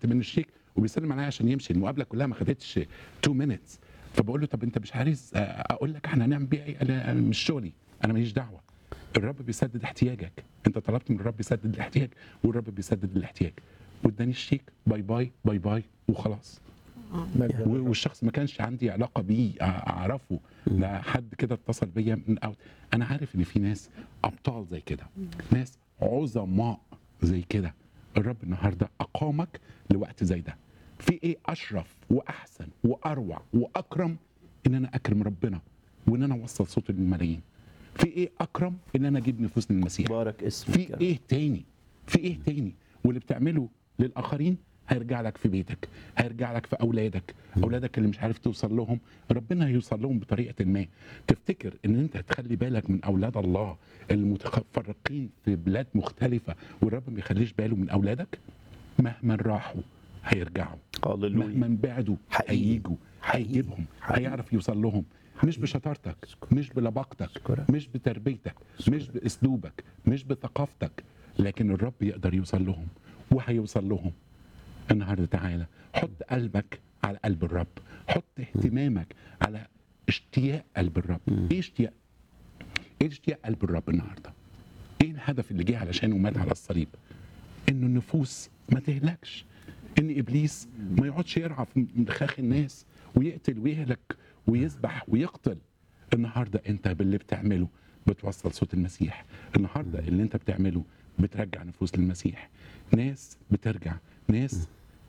خدت منه الشيك وبيسلم عليا عشان يمشي المقابله كلها ما خدتش 2 minutes فبقول له طب انت مش عايز اقول لك احنا هنعمل بيها ايه قال لي أنا مش شغلي انا ماليش دعوه الرب بيسدد احتياجك انت طلبت من الرب يسدد الاحتياج والرب بيسدد الاحتياج واداني الشيك باي باي باي باي وخلاص مجد و- والشخص ما كانش عندي علاقه بيه أ- اعرفه ده حد كده اتصل بيا من اوت انا عارف ان في ناس ابطال زي كده ناس عظماء زي كده الرب النهارده اقامك لوقت زي ده في ايه اشرف واحسن واروع واكرم ان انا اكرم ربنا وان انا اوصل صوتي للملايين في ايه اكرم ان انا اجيب نفوس للمسيح بارك اسمك في ايه تاني في ايه تاني واللي بتعمله للاخرين هيرجع لك في بيتك هيرجع لك في اولادك اولادك اللي مش عارف توصل لهم ربنا هيوصل لهم بطريقه ما تفتكر ان انت هتخلي بالك من اولاد الله المتفرقين في بلاد مختلفه والرب ما يخليش باله من اولادك مهما راحوا هيرجعوا هللويا مهما بعدوا حقيقي. هيجوا هيجيبهم حقيقي. هيعرف يوصل لهم مش بشطارتك مش بلباقتك أشكرك. مش بتربيتك مش باسلوبك مش بثقافتك لكن الرب يقدر يوصل لهم وهيوصل لهم النهارده تعالى حط قلبك على قلب الرب حط اهتمامك على اشتياق قلب الرب ايه اشتياق ايه اشتياق قلب الرب النهارده ايه الهدف اللي جه علشانه ومات على الصليب انه النفوس ما تهلكش ان ابليس ما يقعدش يرعى في مخاخ الناس ويقتل ويهلك ويذبح ويقتل النهارده انت باللي بتعمله بتوصل صوت المسيح النهارده اللي انت بتعمله بترجع نفوس للمسيح ناس بترجع ناس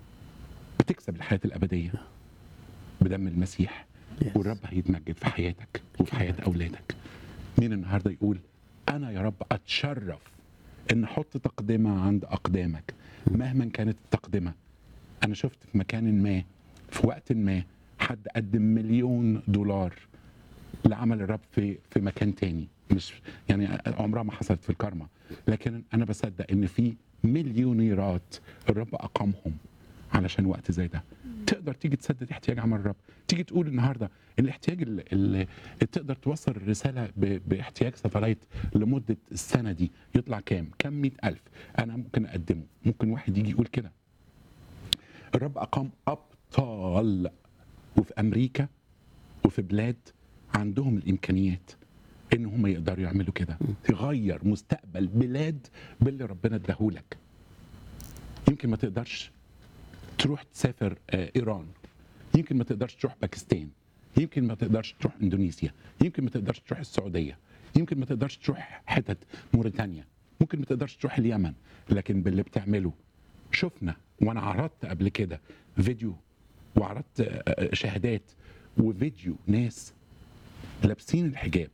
بتكسب الحياه الابديه بدم المسيح Yes. والرب هيتمجد في حياتك وفي حياه اولادك مين النهارده يقول انا يا رب اتشرف ان احط تقدمه عند اقدامك مهما كانت التقدمه انا شفت في مكان ما في وقت ما حد قدم مليون دولار لعمل الرب في في مكان تاني مش يعني عمرها ما حصلت في الكارما لكن انا بصدق ان في مليونيرات الرب اقامهم علشان وقت زي ده تقدر تيجي تسدد احتياج عمل الرب تيجي تقول النهارده الاحتياج اللي, اللي تقدر توصل الرساله ب- باحتياج ساتلايت لمده السنه دي يطلع كام كام مئة ألف أنا ممكن أقدمه ممكن واحد يجي يقول كده الرب أقام أبطال وفي أمريكا وفي بلاد عندهم الإمكانيات إن هم يقدروا يعملوا كده تغير مستقبل بلاد باللي ربنا اداهولك يمكن ما تقدرش تروح تسافر آه، ايران يمكن ما تقدرش تروح باكستان يمكن ما تقدرش تروح اندونيسيا يمكن ما تقدرش تروح السعوديه يمكن ما تقدرش تروح حتت موريتانيا ممكن ما تقدرش تروح اليمن لكن باللي بتعمله شفنا وانا عرضت قبل كده فيديو وعرضت آه، آه، شهادات وفيديو ناس لابسين الحجاب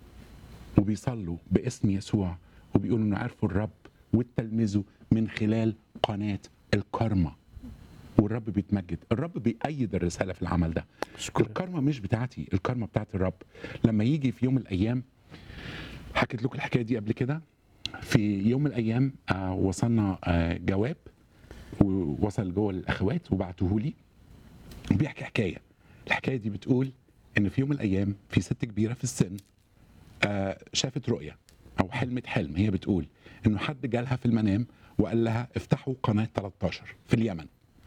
وبيصلوا باسم يسوع وبيقولوا انه عرفوا الرب واتلمذوا من خلال قناه الكارما والرب بيتمجد الرب بيأيد الرساله في العمل ده أشكرك. الكارما مش بتاعتي الكارما بتاعت الرب لما يجي في يوم من الايام حكيت لكم الحكايه دي قبل كده في يوم من الايام آه وصلنا آه جواب ووصل جوه الاخوات وبعتوه لي بيحكي حكايه الحكايه دي بتقول ان في يوم من الايام في ست كبيره في السن آه شافت رؤيه او حلمت حلم هي بتقول انه حد جالها في المنام وقال لها افتحوا قناه 13 في اليمن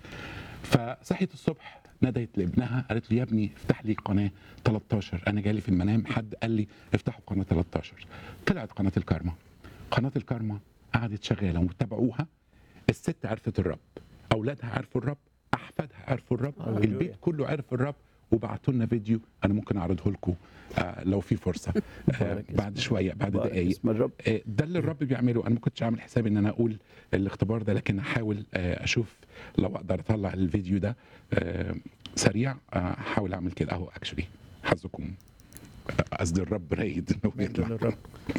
فصحيت الصبح ندهت لابنها قالت له يا ابني افتح لي قناه 13 انا جالي في المنام حد قال لي افتحوا قناه 13 طلعت قناه الكارما قناه الكارما قعدت شغاله وتابعوها الست عرفت الرب اولادها عرفوا الرب احفادها عرفوا الرب هللويا. البيت كله عرف الرب وبعتوا لنا فيديو انا ممكن اعرضه لكم آه لو في فرصه آه بارك بعد اسمك. شويه بعد بارك دقائق اسم الرب آه، ده اللي الرب بيعمله انا ما كنتش عامل حسابي ان انا اقول الاختبار ده لكن هحاول آه، اشوف لو اقدر اطلع الفيديو ده آه، سريع آه، هحاول اعمل كده اهو اكشلي حظكم آه، قصدي الرب رايد انه مجد يطلع للرب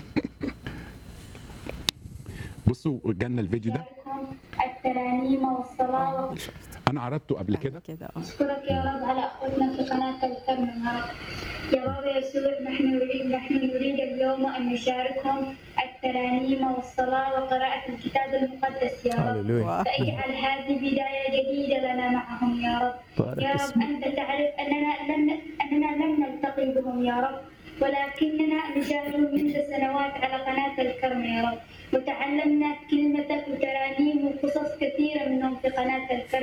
بصوا جالنا الفيديو ده لكم الترانيم والصلاة انا عرضته قبل كده كده اه أشكرك يا رب على أخوتنا في قناة الكرم يا رب يا رب يسوع نحن نريد نحن نريد اليوم أن نشاركهم الترانيم والصلاة وقراءة الكتاب المقدس يا رب هللويا فاجعل هذه بداية جديدة لنا معهم يا رب بارك يا رب اسمك أنت تعرف أننا لم أننا لم نلتقي بهم يا رب ولكننا نشاهد منذ سنوات على قناة الكرم يا رب وتعلمنا كلمتك وترانيم وقصص كثيرة منهم في قناة الكرم